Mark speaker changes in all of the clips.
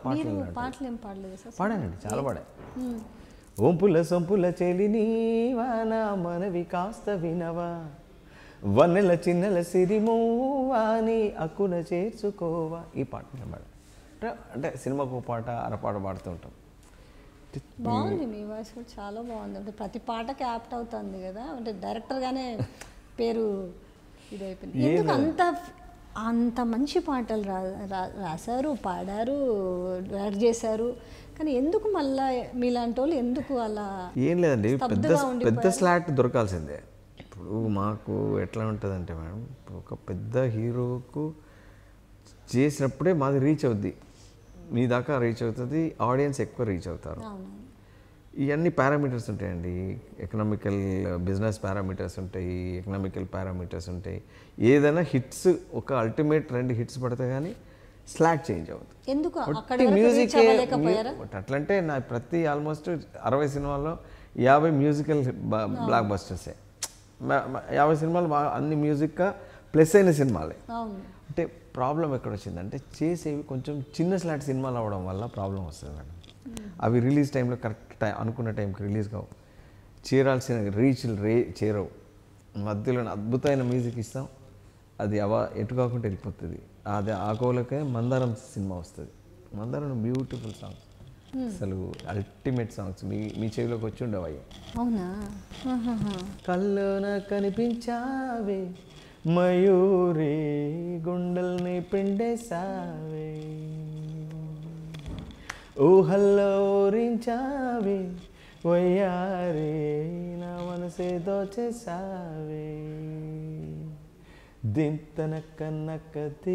Speaker 1: మీరు పాటలు ఏం పాడలేదు సార్
Speaker 2: పాడానండి చాలా పాడా ఒంపుల సొంపుల చెలిని వాన మనవి కాస్త వినవా వన్నెల చిన్నెల సిరిమూవా నీ అక్కున చేర్చుకోవా ఈ పాట నేను పాడా అంటే- అంటే సినిమాకు ఒక పాట అరపాట పాడుతూ ఉంటాం
Speaker 1: బాగుంది మీ వాయిస్ కూడా చాలా బాగుంది అంటే ప్రతి పాటకి యాప్ట్ అవుతుంది కదా అంటే డైరెక్టర్గానే పేరు ఇదైపోయింది ఎందుకు అంత అంత మంచి పాటలు రా రా- రాశారు పాడారు డైరెక్ట్ చేశారు కానీ ఎందుకు మళ్ళా మీలాంటి వాళ్ళు ఎందుకు అలా
Speaker 2: ఏం లేదండి పెద్ద
Speaker 1: స్తబ్దుగా
Speaker 2: పెద్ద
Speaker 1: ఉండిపోయారు.
Speaker 2: స్లాట్ దొరకాల్సిందే ఇప్పుడు మాకు ఎట్లా ఉంటుందంటే మేడం ఇప్పుడు ఒక పెద్ద హీరోకు చేసినప్పుడే మాది రీచ్ అవుద్ది మీ దాకా రీచ్ అవుతుంది ఆడియన్స్ ఎక్కువ రీచ్ అవుతారు
Speaker 1: అవును
Speaker 2: ఇవన్నీ పారామీటర్స్ ఉంటాయండి ఎకనామికల్ బిజినెస్ పారామీటర్స్ ఉంటాయి ఎకనామికల్ పారామీటర్స్ ఉంటాయి ఏదైనా హిట్స్ ఒక అల్టిమేట్ రెండు హిట్స్ పడితే కానీ స్లాట్ చేంజ్ అవుతుంది
Speaker 1: ఎందుకు అక్కడ
Speaker 2: ఒట్టి
Speaker 1: వరకు
Speaker 2: మ్యూజిక్
Speaker 1: reach అవ్వలేకపోయారా
Speaker 2: అట్లంటే నా ప్రతి ఆల్మోస్ట్ అరవై సినిమాల్లో యాభై మ్యూజికల్ బ్లాక్ బస్టర్సే మ- మ- యాభై సినిమాలు బాగా అన్ని మ్యూజిక్గా ప్లస్ అయిన సినిమాలే
Speaker 1: అవును
Speaker 2: అంటే ప్రాబ్లం ఎక్కడ వచ్చిందంటే చేసేవి కొంచెం చిన్న స్లాట్ సినిమాలు అవడం వల్ల ప్రాబ్లం వస్తుంది మేడం అవి రిలీజ్ టైంలో కరెక్ట్ టైం అనుకున్న టైంకి రిలీజ్ కావు చేరాల్సిన రీచ్ రే చేరవు మధ్యలో అద్భుతమైన మ్యూజిక్ ఇస్తాం అది అవ ఎటు కాకుండా వెళ్ళిపోతుంది అది ఆ కోలకే మందారం సినిమా వస్తుంది మందారం బ్యూటిఫుల్ సాంగ్స్ అసలు అల్టిమేట్ సాంగ్స్ మీ మీ చెవిలోకి వచ్చి ఉండవు అవి
Speaker 1: అవునా ఆహాహా.
Speaker 2: కల్లోన కనిపించావే మయూరి గుండెల్ని పిండేసావే ఊహల్లో ఊరించావే వయ్యారే నా మనసే దోచేసావే దింతనక్క నక్కది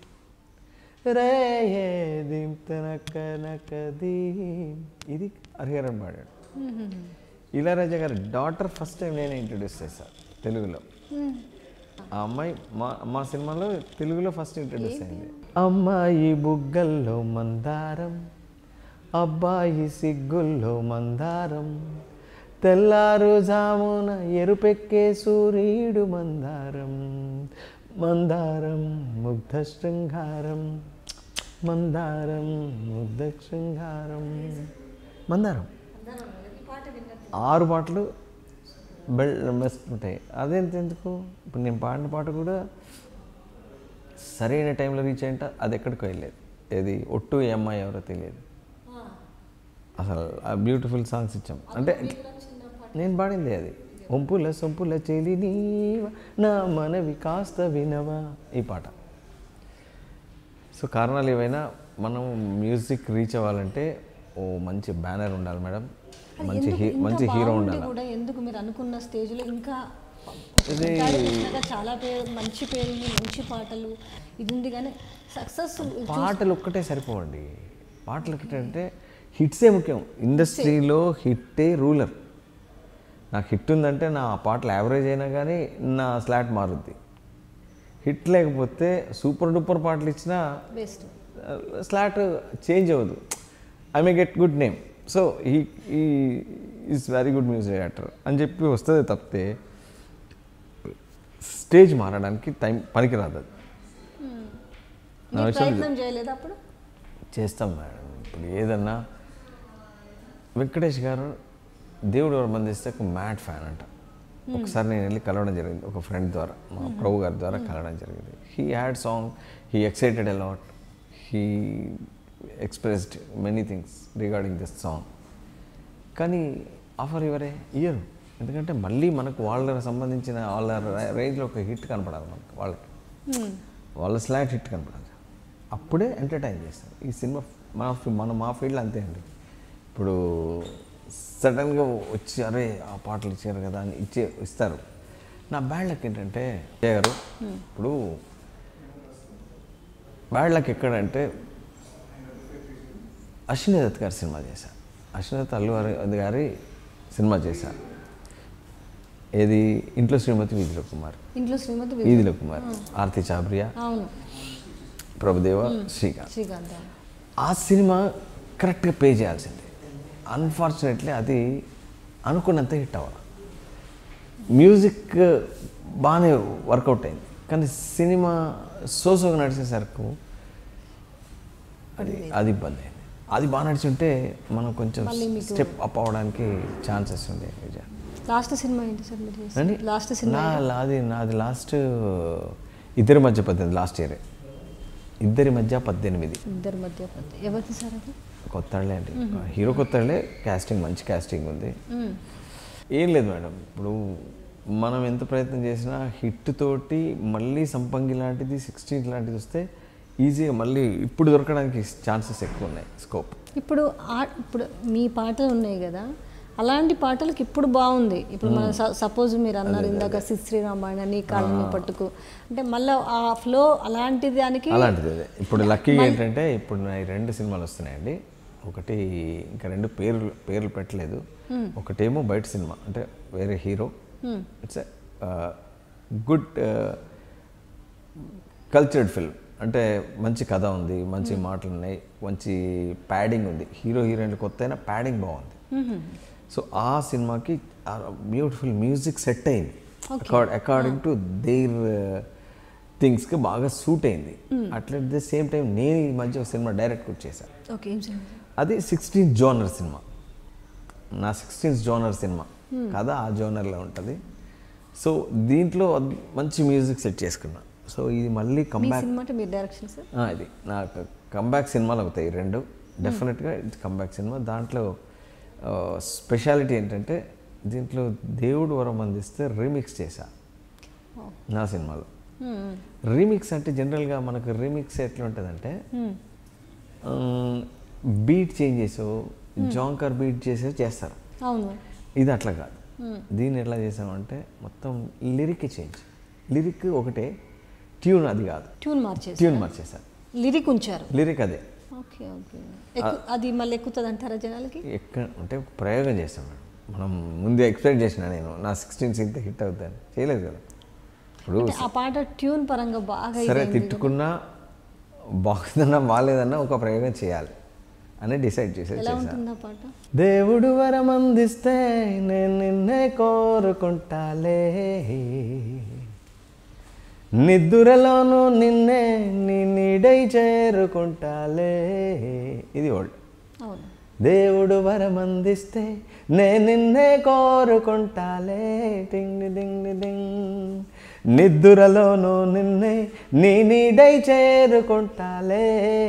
Speaker 2: రేయే దింతనక్క నక్కది ఇది హరిహరన్ పాడాడు ఇళయరాజా గారి డాటర్ ఫస్ట్ టైం నేనే ఇంట్రడ్యూస్ చేశాను తెలుగులో ఆ అమ్మాయి మా మా సినిమాలో తెలుగులో ఫస్ట్ ఇంట్రడ్యూస్ అయింది అమ్మాయి బుగ్గల్లో మందారం అబ్బాయి సిగ్గుల్లో మందారం తెల్లారు జామున ఎరుపెక్కే సూర్యుడు మందారం మందారం ముగ్ధ శృంగారం మందారం ముగ్ధ శృంగారం మందారం ఆరు పాటలు బెల్ మెస్ ఉంటాయి అదేంత ఎందుకు ఇప్పుడు నేను పాడిన పాట కూడా సరైన టైంలో రీచ్ అయ్యంట అది ఎక్కడికి వెళ్ళలేదు ఏది ఒట్టు ఈ అమ్మాయి ఎవరో తెలియదు అసలు ఆ బ్యూటిఫుల్ సాంగ్స్ ఇచ్చాం అంటే నేను పాడింది అది ఒంపుల సొంపుల చెలి నీవ నా మనవి కాస్త వినవా ఈ పాట సో కారణాలు ఏవైనా మనం మ్యూజిక్ రీచ్ అవ్వాలంటే ఓ మంచి బ్యానర్ ఉండాలి మేడం మంచి హీ
Speaker 1: ఇంత
Speaker 2: మంచి హీరో
Speaker 1: బాగుండి
Speaker 2: ఉండాలి
Speaker 1: కూడా ఎందుకు మీరు అనుకున్న స్టేజ్లో ఇంకా
Speaker 2: ఇది-
Speaker 1: ఉంటారు కృష్ణగా చాలా పేరు మంచి పేరు ఉంది మంచి పాటలు ఇది ఉంది కానీ సక్సెస్
Speaker 2: పాటలు ఒక్కటే సరిపోవండి పాటలు ఒక్కటే అంటే హిట్సే ముఖ్యం ఇండస్ట్రీలో హిట్టే రూలర్ నాకు హిట్ ఉందంటే నా పాటలు యావరేజ్ అయినా కానీ నా స్లాట్ మారుద్ది హిట్ లేకపోతే సూపర్ డూపర్ పాటలు ఇచ్చినా
Speaker 1: బెస్ట్
Speaker 2: స్లాట్ చేంజ్ అవ్వదు I may get good name so ఈ ఈ is very good music director అని చెప్పి వస్తుంది తప్పితే స్టేజ్ మారడానికి టైం పనికిరాదు అది నా
Speaker 1: మీరు
Speaker 2: విషయం
Speaker 1: ప్రయత్నం చేయలేదు అప్పుడు
Speaker 2: చేస్తాం మేడం ఇప్పుడు ఏదన్నా వెంకటేష్ గారు దేవుడు ఎవరు బంధిస్తే ఒక మ్యాడ్ ఫ్యాన్ అంట ఒకసారి నేను వెళ్ళి కలవడం జరిగింది ఒక ఫ్రెండ్ ద్వారా మా ప్రభు గారి ద్వారా కలవడం జరిగింది he had song he excited a lot he expressed many things regarding this song కానీ ఆఫర్ ఇవరే ఇయ్యరు ఎందుకంటే మళ్ళీ మనకు వాళ్ళకి సంబంధించిన వాళ్ళ రేంజ్లో ఒక హిట్ కనపడాలి మనకు వాళ్ళకి వాళ్ళ స్లాట్ హిట్ కనపడాలి అప్పుడే ఎంటర్టైన్ చేస్తారు ఈ సినిమా మా ఫీ- మన మా ఫీల్డ్లో అంతే అండి ఇప్పుడు సడన్గా వచ్చి అరే ఆ పాటలు ఇచ్చారు కదా అని ఇచ్చే ఇస్తారు నా బ్యాడ్ లక్ ఏంటంటే విజయ్ గారు ఇప్పుడు బ్యాడ్ లక్ ఎక్కడంటే అశ్విని దత్ గారి సినిమా చేశా అశ్విని దత్ అల్లు గారి గారి సినిమా చేశా ఏది ఇంట్లో శ్రీమతి వీధిలో కుమార్
Speaker 1: ఇంట్లో శ్రీమతి వి-
Speaker 2: వీధిలో కుమార్ ఆర్తి చాబ్రియా
Speaker 1: అవును
Speaker 2: ప్రభుదేవ శ్రీకాంత్
Speaker 1: శ్రీకాంత్
Speaker 2: ఆ సినిమా కరెక్ట్గా పే చేయాల్సిందే అన్ఫార్చునేట్లీ అది అనుకున్నంత హిట్ అవ్వాలి మ్యూజిక్ బాగానే వర్కౌట్ అయింది కానీ సినిమా సోసోగా నడిచేసరికి అది అది ఇబ్బంది అయింది అది బాగా నడిచుంటే మనం కొంచెం స్టెప్ అప్ అవ్వడానికి ఛాన్సెస్ ఉండే విజయ
Speaker 1: లాస్ట్ సినిమా ఏంటి సార్ మీరు
Speaker 2: అండి
Speaker 1: చేసింది లాస్ట్ సినిమా
Speaker 2: నా నాది నాది లాస్ట్ ఇద్దరి మధ్య పద్దెనిమిది లాస్ట్ ఇయర్ ఇద్దరి మధ్య పద్దెనిమిది
Speaker 1: ఇద్దరి మధ్య పద్ద- ఎవరిది సార్ అది
Speaker 2: కొత్తళ్ళే అండి హీరో కొత్తళ్ళే క్యాస్టింగ్ మంచి క్యాస్టింగ్ ఉంది ఏం లేదు మేడం ఇప్పుడు మనం ఎంత ప్రయత్నం చేసినా హిట్ తోటి మళ్ళీ సంపంగి లాంటిది సిక్స్టీన్ లాంటిది వస్తే ఈజీగా మళ్ళీ ఇప్పుడు దొరకడానికి ఛాన్సెస్ ఎక్కువ ఉన్నాయి స్కోప్
Speaker 1: ఇప్పుడు ఆ- ఇప్పుడు మీ పాటలు ఉన్నాయి కదా అలాంటి పాటలకు ఇప్పుడు బాగుంది ఇప్పుడు మన సపోజ్ మీరు అన్నారు ఇందాక శ్రీ శ్రీరామాయణ నీ కాళ్ళని పట్టుకు అంటే మళ్ళీ ఆ ఫ్లో అలాంటి దానికి
Speaker 2: అలాంటిది అదే ఇప్పుడు లక్కీగా ఏంటంటే ఇప్పుడు నా ఈ రెండు సినిమాలు వస్తున్నాయండి ఒకటి ఇంకా రెండు పేర్లు పేర్లు పెట్టలేదు ఒకటేమో బయట సినిమా అంటే వేరే hero it's good cultured film అంటే మంచి కథ ఉంది మంచి మాటలు ఉన్నాయి మంచి ప్యాడింగ్ ఉంది హీరో హీరోయిన్లు కొత్త అయినా ప్యాడింగ్ బాగుంది సో ఆ సినిమాకి బ్యూటిఫుల్ మ్యూజిక్ సెట్ అయింది అకార్డింగ్ టు దేర్ థింగ్స్కి బాగా సూట్ అయింది అట్లా ద సేమ్ టైం నేను ఈ మధ్య ఒక సినిమా డైరెక్ట్ కూడా చేశాను
Speaker 1: ఓకే ఏం సినిమా
Speaker 2: అది సిక్స్టీన్ జోనర్ సినిమా నా సిక్స్టీన్ జోనర్ సినిమా కథ ఆ జోనర్లో ఉంటుంది సో దీంట్లో అద్- మంచి మ్యూజిక్ సెట్ చేసుకున్నా సో ఇది మళ్ళీ
Speaker 1: మీ
Speaker 2: కంబ్యాక్
Speaker 1: సినిమా అంటే మీరు డైరెక్షన్ సార్
Speaker 2: ఇది నాకు కంబ్యాక్ సినిమాలు అవుతాయి ఈ రెండు డెఫినెట్గా ఇది కంబ్యాక్ సినిమా దాంట్లో స్పెషాలిటీ ఏంటంటే దీంట్లో దేవుడు వరం అందిస్తే రీమిక్స్ చేశా నా సినిమాలో రీమిక్స్ అంటే జనరల్గా మనకు రీమిక్స్ ఎట్లా ఉంటుందంటే బీట్ చేంజ్ చేసో జాంకర్ బీట్ చేసో చేస్తారు
Speaker 1: అవును
Speaker 2: ఇది అట్లా కాదు దీన్ని ఎట్లా చేసామంటే మొత్తం లిరిక్ చేంజ్ లిరిక్ ఒకటే ట్యూన్ అది కాదు
Speaker 1: ట్యూన్ మార్చేసి
Speaker 2: ట్యూన్ మార్చేసారు
Speaker 1: లిరిక్ ఉంచారు
Speaker 2: లిరిక్ అదే
Speaker 1: ఓకే ఓకే ఎక్కు- అది మళ్ళీ ఎక్కుతుంది అంటారా జనాలకి
Speaker 2: ఎక్కడ అంటే ప్రయోగం చేస్తాం మేడం మనం ముందే ఎక్స్పెక్ట్ చేసిన నేను నా సిక్స్టీన్స్ ఇంత హిట్ అవుతాను చేయలేదు కదా ఇప్పుడు
Speaker 1: అంటే ఆ పాట ట్యూన్ పరంగా బాగా
Speaker 2: సరే
Speaker 1: ఇదైంది.
Speaker 2: తిట్టుకున్నా బాగుందన్నా బాగాలేదన్నా ఒక ప్రయోగం చేయాలి అని డిసైడ్ చేసి
Speaker 1: ఎలా
Speaker 2: చేశాను
Speaker 1: ఉంటుంది ఆ పాట
Speaker 2: దేవుడు వరం అందిస్తే నేను నిన్నే కోరుకుంటాలే నిద్దురలోను నిన్నే నీ నీడై చేరుకుంటాలే ఇది ఓల్డ్
Speaker 1: అవును
Speaker 2: దేవుడు వరం అందిస్తే నే నిన్నే కోరుకుంటాలే డింగ్ డింగ్ డింగ్ నిద్దురలోను నిన్నే నీ నీడై చేరుకుంటాలే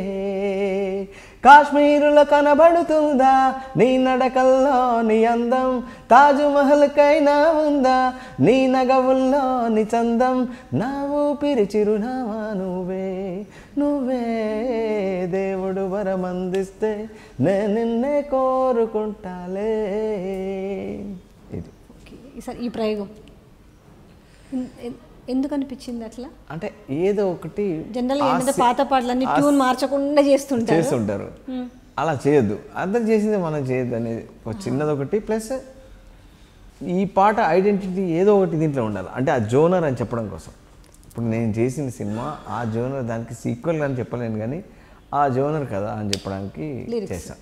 Speaker 2: కాశ్మీరులో కనబడుతుందా నీ నడకల్లో నీ అందం తాజ్మహల్కైనా ఉందా నీ నగవుల్లో నీ చందం నా ఊపిరి చిరునామా నువ్వే నువ్వే దేవుడు వరం అందిస్తే నే నిన్నే కోరుకుంటాలే ఇది
Speaker 1: ఓకే ఈసారి ఈ ప్రయోగం ఎన్- ఎన్- ఎందుకు అనిపించింది అట్లా
Speaker 2: అంటే ఏదో ఒకటి
Speaker 1: జనరల్గా ఏంటంటే పాత పాటలన్నీ ట్యూన్ మార్చకుండా చేస్తుంటారు
Speaker 2: చేస్తుంటారు అలా చేయొద్దు అందరు చేసింది మనం చేయొద్దు అనేది ఒక చిన్నది ఒకటి ప్లస్ ఈ పాట ఐడెంటిటీ ఏదో ఒకటి దీంట్లో ఉండాలి అంటే ఆ జోనర్ అని చెప్పడం కోసం ఇప్పుడు నేను చేసిన సినిమా ఆ జోనర్ దానికి సీక్వెల్ అని చెప్పలేను కానీ ఆ జోనర్ కదా అని చెప్పడానికి
Speaker 1: Lyrics.
Speaker 2: చేశాను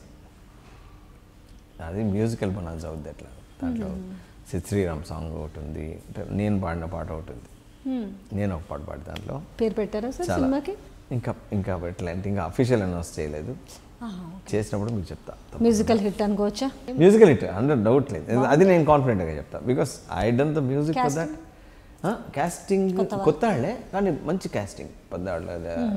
Speaker 2: అది మ్యూజికల్ బనాల్స్ అవుద్ది అట్లా దాంట్లో సిద్ శ్రీరామ్ సాంగ్ ఒకటి ఉంది అంటే నేను పాడిన పాట ఒకటి ఉంది
Speaker 1: హ్మ్.
Speaker 2: నేను ఒక పాట పాడి దాంట్లో
Speaker 1: పేరు పెట్టారా సార్
Speaker 2: చాలా
Speaker 1: సినిమాకి
Speaker 2: ఇంకా ఇంకా పెట్టలేదు ఇంకా అఫీషియల్ అనౌన్స్ చేయలేదు
Speaker 1: ఆహా.
Speaker 2: చేసినప్పుడు మీకు చెప్తా
Speaker 1: మ్యూజికల్ హిట్ అనుకోవచ్చా
Speaker 2: మ్యూజికల్ హిట్ హండ్రెడ్ డౌట్ లేదు అది నేను కాన్ఫిడెంట్గా చెప్తా because I done the music for that casting కొత్త వాళ్ళే కానీ మంచి కాస్టింగ్ పెద్ద వాళ్ళ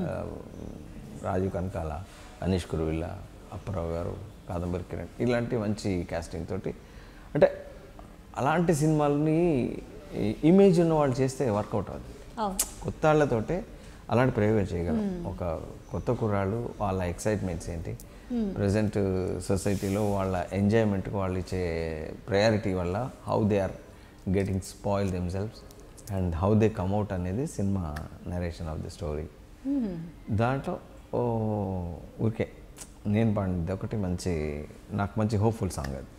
Speaker 2: రాజీవ్ కనకాల అనీష్ కురువిల్ల అప్పారావు గారు కాదంబరి కిరణ్ ఇలాంటి మంచి కాస్టింగ్ తోటి అంటే అలాంటి సినిమాలని ఇమేజ్ ఉన్న వాళ్ళు చేస్తే వర్కౌట్ అవుతుంది
Speaker 1: అవును
Speaker 2: కొత్త వాళ్ళతోటే అలాంటి ప్రయోగం చేయగలం ఒక కొత్త కుర్రాళ్ళు వాళ్ళ ఎక్సైట్మెంట్స్ ఏంటి ప్రజెంట్ సొసైటీలో వాళ్ళ ఎంజాయ్మెంట్కి వాళ్ళు ఇచ్చే ప్రయారిటీ వల్ల how they are getting spoil themselves and how they come out అనేది cinema narration of the story దాంట్లో ఓ ఊరికే నేను పాడినది ఒకటి మంచి నాకు మంచి హోప్ఫుల్ సాంగ్ అది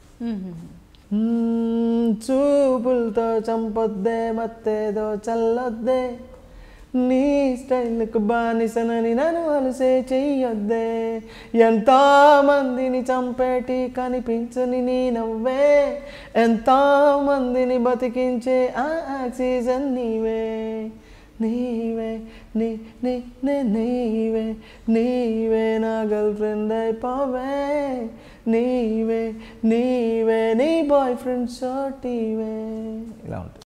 Speaker 2: మ్మ్, చూపులతో చంపొద్దే మత్తేదో చల్లొద్దే నీ స్టైల్కు బానిసనని నన్ను అలసే చెయ్యొద్దే ఎంతో మందిని చంపేటి కనిపించని నీ నవ్వే ఎంతో మందిని బతికించే ఆ ఆక్సిజన్ నీవే నీవే నీ నీ నీ నీవే నీవే నా గర్ల్ ఫ్రెండ్ అయిపోవే నీవే నీవే నీ బాయ్ ఫ్రెండ్ సోటివే ఇలా ఉంటుంది